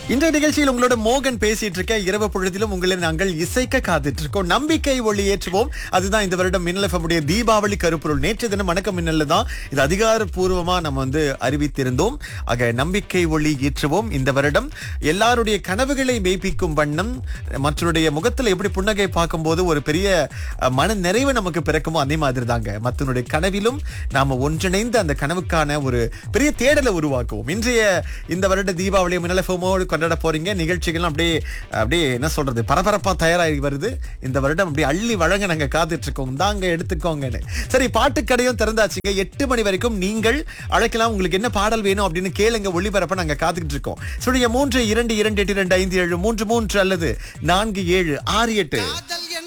இந்த நிகழ்ச்சியில் உங்களோட மோகன் பேசிட்டு இருக்க இரவு பொழுதிலும் உங்களை நாங்கள் இசைக்க காத்துட்டு இருக்கோம் நம்பிக்கை ஒளி ஏற்றுவோம் அதுதான் இந்த வருடம் மின்னலஃபமுடைய தீபாவளி கருப்பொருள் நேற்று தினம் வணக்கம் மின்னல்ல தான் இது அதிகாரப்பூர்வமா நம்ம வந்து அறிவித்திருந்தோம் ஆக நம்பிக்கை ஒளி ஏற்றுவோம் இந்த வருடம் எல்லாருடைய கனவுகளை மெய்ப்பிக்கும் வண்ணம் மற்றவருடைய முகத்துல எப்படி புன்னகை பார்க்கும்போது ஒரு பெரிய அஹ், மன நிறைவு நமக்கு பிறக்குமோ அதே மாதிரி தாங்க மற்றவனுடைய கனவிலும் நாம ஒன்றிணைந்து அந்த கனவுக்கான ஒரு பெரிய தேடலை உருவாக்குவோம் இன்றைய இந்த வருட தீபாவளி மின்னலஃபமோடு கொண்டாட போறீங்க நிகழ்ச்சிகள் அப்படியே அப்படியே என்ன சொல்றது பரபரப்பா தயாராகி வருது இந்த வருடம் அப்படியே அள்ளி வழங்க நாங்க காத்துட்டு இருக்கோம் தாங்க எடுத்துக்கோங்கன்னு சரி பாட்டுக்கடையும் திறந்தாச்சுங்க எட்டு மணி வரைக்கும் நீங்கள் அழைக்கலாம் உங்களுக்கு என்ன பாடல் வேணும் அப்படின்னு கேளுங்க ஒளிபரப்ப நாங்க காத்துக்கிட்டு இருக்கோம் சொல்லுங்க மூன்று இரண்டு இரண்டு எட்டு இரண்டு ஐந்து ஏழு மூன்று மூன்று அல்லது நான்கு ஏழு ஆறு எட்டு காதல்